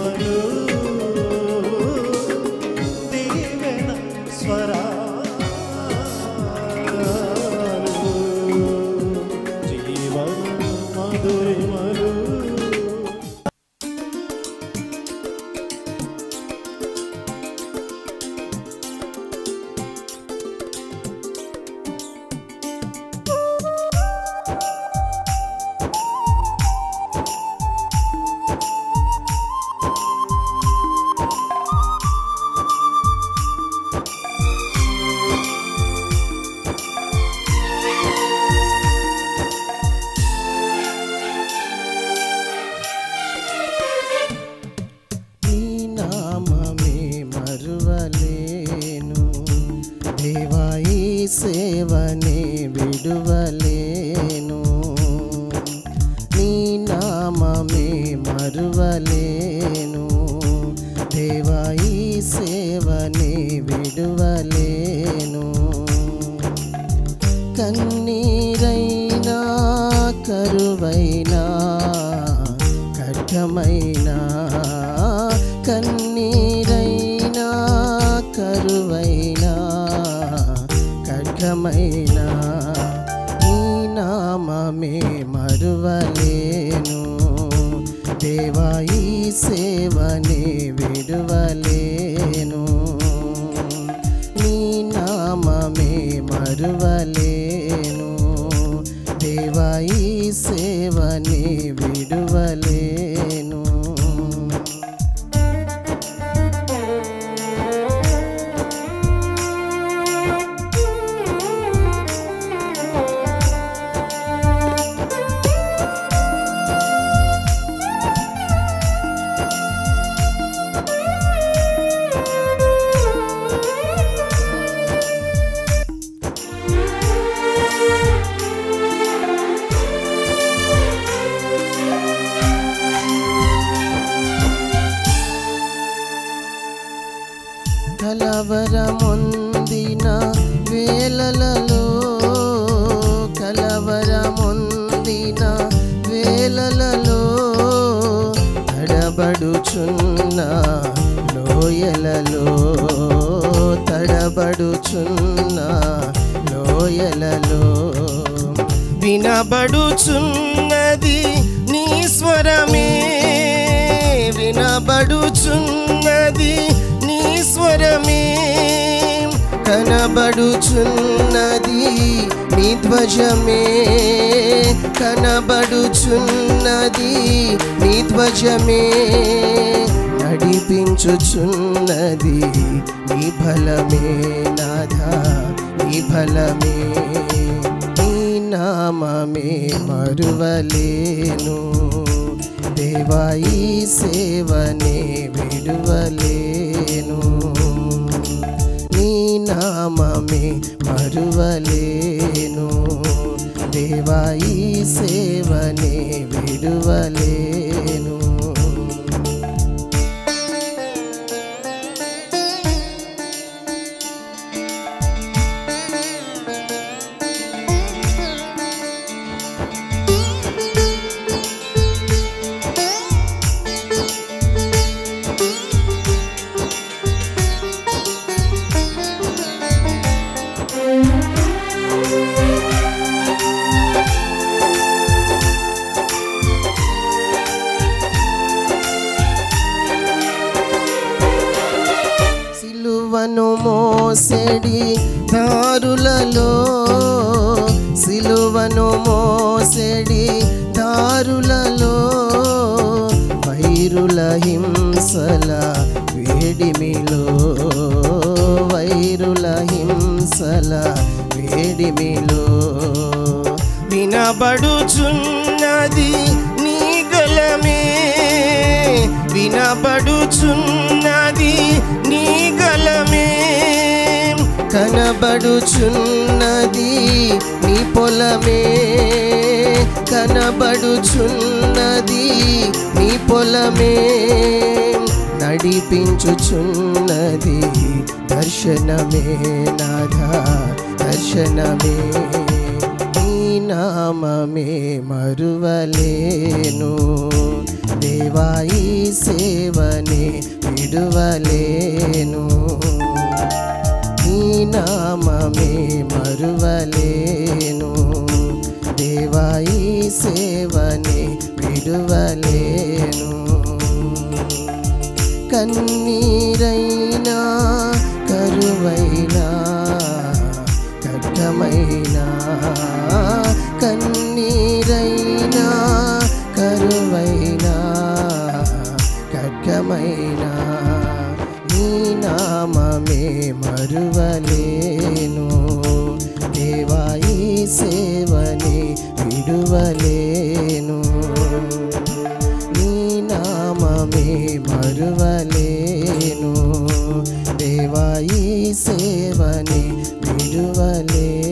మధురిమలు దీవెన స్వరాలు జీవన మధురిమలు నీ నామమే మరువలేను దేవా ఈ సేవనే విడువలేను నీ నామమే మరువలేను దేవా ఈ సేవనే విడువలేను కన్నీరైనా కరువైనా ఖడ్గమైనా కన్నీరైనా కరువైనా ఖడ్గమైనా నీ నామమే మరువలేను దేవా ఈ సేవనే విడువలేను నీ నామమే మరువలేను దేవా ఈ సేవనే విడువలేను కలవరమొందిన వేలలలో కలవరమొందిన వేలలలో తడబడుచున్న లోయలలో తడబడుచున్న లోయలలో వినబడుచున్నది నీ స్వరమే వినబడుచున్నది నీ స్వరమే కనబడుచున్నది నీ ధ్వజమే కనబడుచున్నది నీ ధ్వజమే నడిపించుచున్నది నీ బలమే నాథా నీ బలమే నీ నామమే మరువలేను దేవా ఈ సేవనే విడువలేను నీ నామమే మరువలేను దేవా ఈ సేవనే విడువలేను సిలువను మోసెడి దారులలో సిలువను మోసెడి దారులలో వైరుల హింసల వేడిమిలో వైరుల హింసల వేడిమిలో వినబడుచున్నది నీ గలమే వినబడుచున్నది నీ గలమే కనబడుచున్నది నీ పొలమే కనబడుచున్నది నీ పొలమే నడిపించుచున్నది దర్శనమే నాథా దర్శనమే నీ నామమే మరువలేను దేవా ఈ సేవని విడువలేను నీ నామమే మరువలేను దేవా ఈ సేవని విడువలేను కన్నీరైనా కరువైనా ఖడ్గమైనా కన్నీరైనా కరువైనా ఖడ్గమైనా నీ నామమే మరువలేను దేవా ఈ సేవని విడువలేను నీ నామమే మరువలేను దేవా ఈ సేవని విడువలేను